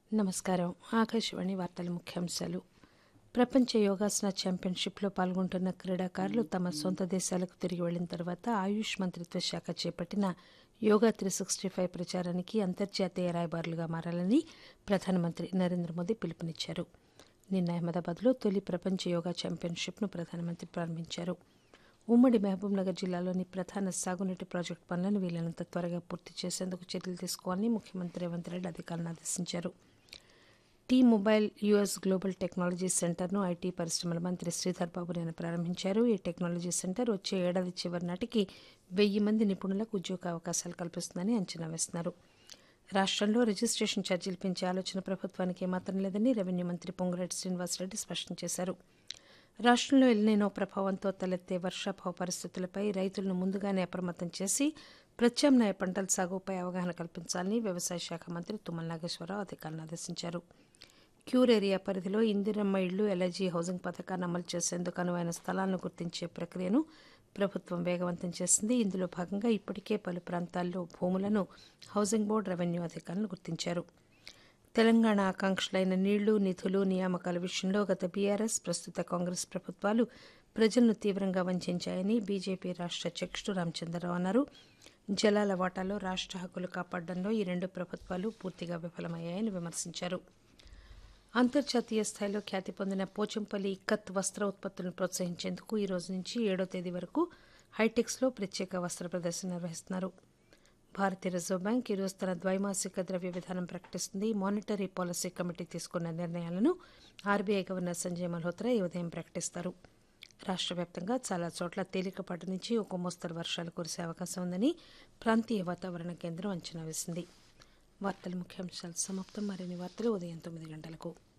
నమస్కారం ఆకాశవాణి వార్తల ముఖ్యాంశాలు ప్రపంచ యోగాసన ఛాంపియన్షిప్లో పాల్గొంటున్న క్రీడాకారులు తమ సొంత దేశాలకు తిరిగి వెళ్లిన తర్వాత ఆయుష్ మంత్రిత్వ శాఖ చేపట్టిన యోగా త్రీ సిక్స్టీ ఫైవ్ ప్రచారానికి అంతర్జాతీయ రాయబారులుగా మారాలని ప్రధానమంత్రి నరేంద్ర మోదీ పిలుపునిచ్చారు నిన్న అహ్మదాబాద్లో తొలి ప్రపంచ యోగా ఛాంపియన్షిప్ను ప్రధానమంత్రి ప్రారంభించారు ఉమ్మడి మహబూబ్నగర్ జిల్లాలోని ప్రధాన సాగునీటి ప్రాజెక్టు పనులను వీలైనంత త్వరగా పూర్తి చేసేందుకు చర్యలు తీసుకోవాలని ముఖ్యమంత్రి రేవంత్ రెడ్డి అధికారులను ఆదేశించారు T mobile US global technology సెంటర్ను ఐటీ పరిశ్రమల మంత్రి శ్రీధర్ బాబు నిన్న ప్రారంభించారు ఈ టెక్నాలజీ సెంటర్ వచ్చే ఏడాది చివరి నాటికి వెయ్యి మంది నిపుణులకు ఉద్యోగ అవకాశాలు కల్పిస్తుందని అంచనా వేస్తున్నారు రాష్టంలో రిజిస్ట్రేషన్ ఛార్జీలు పెంచే ఆలోచన ప్రభుత్వానికి ఏమాత్రం లేదని రెవెన్యూ మంత్రి పొంగులేటి శ్రీనివాసరెడ్డి స్పష్టం చేశారు రాష్టంలో ఎల్నినో ప్రభావంతో తలెత్తే వర్షాభావ పరిస్థితులపై రైతులను ముందుగానే అప్రమత్తం చేసి ప్రత్యామ్నాయ పంటల సాగుపై అవగాహన కల్పించాలని వ్యవసాయ శాఖ మంత్రి తుమ్మల నాగేశ్వరరావు అధికారులను ఆదేశించారు క్యూర్ ఏరియా పరిధిలో ఇందిరమ్మ ఇళ్లు ఎలర్జీ హౌసింగ్ పథకాన్ని అమలు చేసేందుకు అనువైన స్థలాలను గుర్తించే ప్రక్రియను ప్రభుత్వం వేగవంతం చేసింది ఇందులో భాగంగా ఇప్పటికే పలు ప్రాంతాల్లో భూములను హౌసింగ్ బోర్డు రెవెన్యూ అధికారులు గుర్తించారు తెలంగాణ ఆకాంక్షలైన నీళ్లు నిధులు నియామకాల విషయంలో గత బీఆర్ఎస్ ప్రస్తుత కాంగ్రెస్ ప్రభుత్వాలు ప్రజలను తీవ్రంగా వంచాయని బీజేపీ రాష్ట అధ్యక్షుడు రామచంద్రరావు అన్నారు జలాల వాటాలో రాష్ట హక్కులు కాపాడడంలో ఈ రెండు ప్రభుత్వాలు పూర్తిగా విఫలమయ్యాయని విమర్శించారు అంతర్జాతీయ స్థాయిలో ఖ్యాతి పొందిన పోచంపల్లి ఇక్కత్ వస్త్ర ఉత్పత్తులను ప్రోత్సహించేందుకు ఈ రోజు నుంచి ఏడో తేదీ వరకు హైటెక్స్లో ప్రత్యేక వస్త్ర ప్రదర్శన నిర్వహిస్తున్నారు భారతీయ రిజర్వ్ బ్యాంక్ ఈరోజు తన ద్వైమాసిక ద్రవ్య విధానం ప్రకటిస్తుంది మానిటరీ పాలసీ కమిటీ తీసుకున్న నిర్ణయాలను ఆర్బీఐ గవర్నర్ సంజయ్ మల్హోత్రా ఈ ఉదయం ప్రకటిస్తారు రాష్ట్ర వ్యాప్తంగా చాలా చోట్ల తేలికపాటి నుంచి ఒక మోస్తరు వర్షాలు కురిసే అవకాశం ఉందని ప్రాంతీయ వాతావరణ కేంద్రం అంచనా వేసింది వార్తల ముఖ్యాంశాలు సమాప్తం మరిన్ని వార్తలు ఉదయం తొమ్మిది గంటలకు